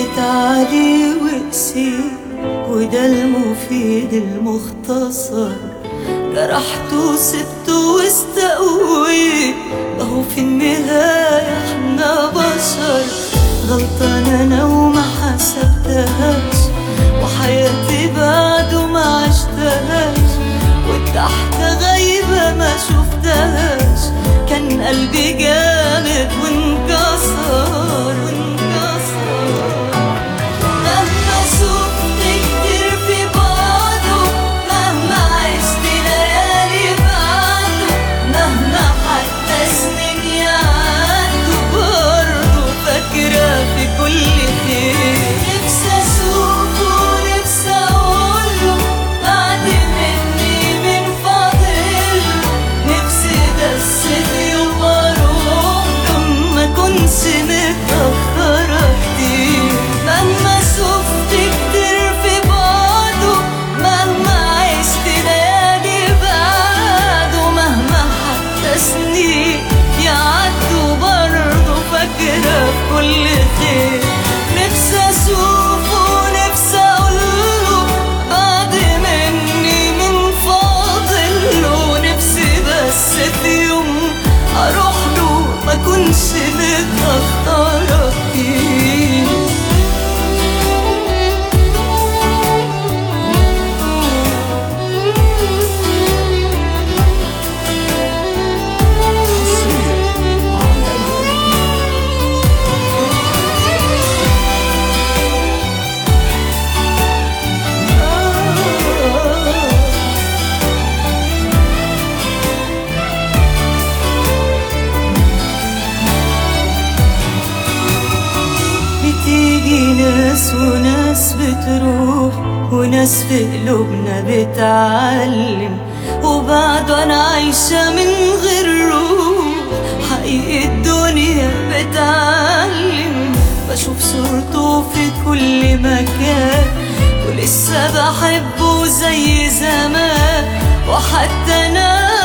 تعالي وقسي وده المفيد المختصر جرحته وسبته واستقويت ما هو في النهاية احنا بشر غلطان انا وما حسبتهاش وحياتي بعده ما عشتهاش والتحت غايبة ما شفتهاش كان قلبي جامد وانكسر وانكسر مهما شفت كتير في بعضه مهما عشت ليالي بعده مهما حتى سنين يعدوا برضه فاكرة في كل خير نفسي أشوفه نفسي أقوله بعد مني من فاضله نفسي بس في يوم أروح له ما كنتش متأخرة كتير مهما شفت كتير في بعضه مهما عشت ليالي بعده مهما حتى سنين يعدوا برضه فاكرة في كل خير نفسي أشوفه نفسي أقوله بعد مني من فاضله نفسي بس في يوم أروح له ما كنش متأخرة كتير بتيجي ناس وناس بتروح وناس في قلوبنا بتعلم وبعد انا عايشة من غير روح حقيقة الدنيا بتعلم بشوف صورته في كل مكان ولسه بحبه زي زمان وحتى انا